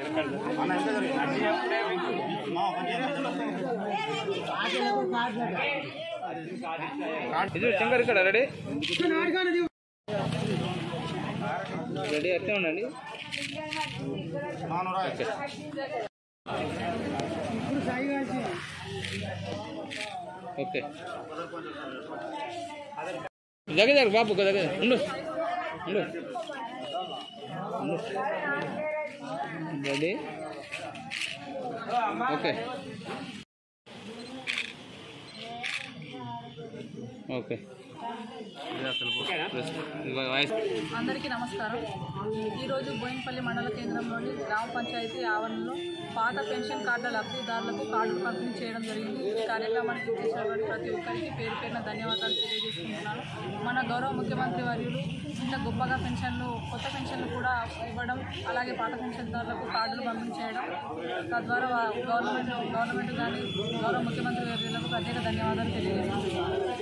ఇది శంకర్ ఇక్కడ ready ready అట్లే ఉండండి ఓకే దగ్గర దగ్గర బాబు దగ్గర ఉండు ఉండు ఉండు. రెడీ ఓకే ఓకే వాయిస్ అందరికీ నమస్కారం ఈరోజు బోయినపల్లి మండల కేంద్రంలోని గ్రామ పంచాయతీ ఆవరణలో పాత పెన్షన్ కార్డుల లబ్ధిదారులకు కార్డులు పంపిణీ చేయడం జరిగింది ఈ కార్యక్రమానికి చేసినటువంటి ప్రతి ఒక్కరికి పేరు పేరున ధన్యవాదాలు తెలియజేసుకుంటున్నాను మన గౌరవ ముఖ్యమంత్రి వర్యులు ఇంత గొప్పగా పెన్షన్లు కొత్త పెన్షన్లు కూడా ఇవ్వడం అలాగే పాత పెన్షన్దారులకు కార్డులు పంపిణీ చేయడం తద్వారా వా- గవర్నమెంట్ గవర్నమెంట్ కానీ గౌరవ ముఖ్యమంత్రి వర్యులకు ప్రత్యేక ధన్యవాదాలు తెలియజేస్తున్నాను